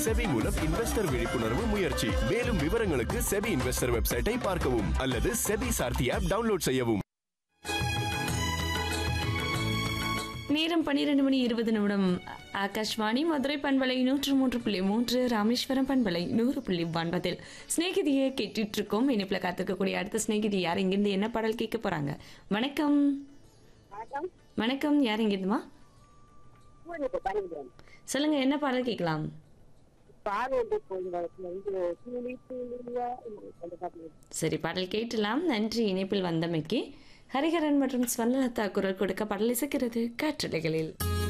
SEBI மூலம் investor விழிப்புணர்வு முயற்சி மேலும் விவரங்களுக்கு செபி இன்வெஸ்டர் வெப்சைட்டை பார்க்கவும் அல்லது செபி சார்த்தி ஆப் டவுன்லோட் செய்யவும் நேரம் பன்னிரண்டு மணி இருபது நிமிடம் ஆகாஷ்வாணி மதுரை பண்பலை நூற்று மூன்று புள்ளி மூன்று ராமேஸ்வரம் பண்பலை நூறு புள்ளி ஒன்பதில் சிநேகிதியை கேட்டுட்டு இருக்கோம் இனிப்புல காத்துக்கக்கூடிய அடுத்த சிநேகிதி யார் இங்கிருந்து என்ன பாடல் கேட்க போறாங்க வணக்கம் வணக்கம் வணக்கம் யார் இங்கிருந்துமா பூரிப்பு பணிபுரம் சொல்லுங்க என்ன பாடல் கேட்கலாம் பார்வையிட்டு போயிருந்ததுல இருந்து துளி துளியா அந்த பாட்டு சரி பாடல் கேட்டலாம் நன்றி இணைப்பில் வந்தமைக்கு ஹரிஹரன் மற்றும் ஸ்வர்ணலதா குரல் கொடுக்க பாடல் இசைக்கிறது காற்றலைகளில்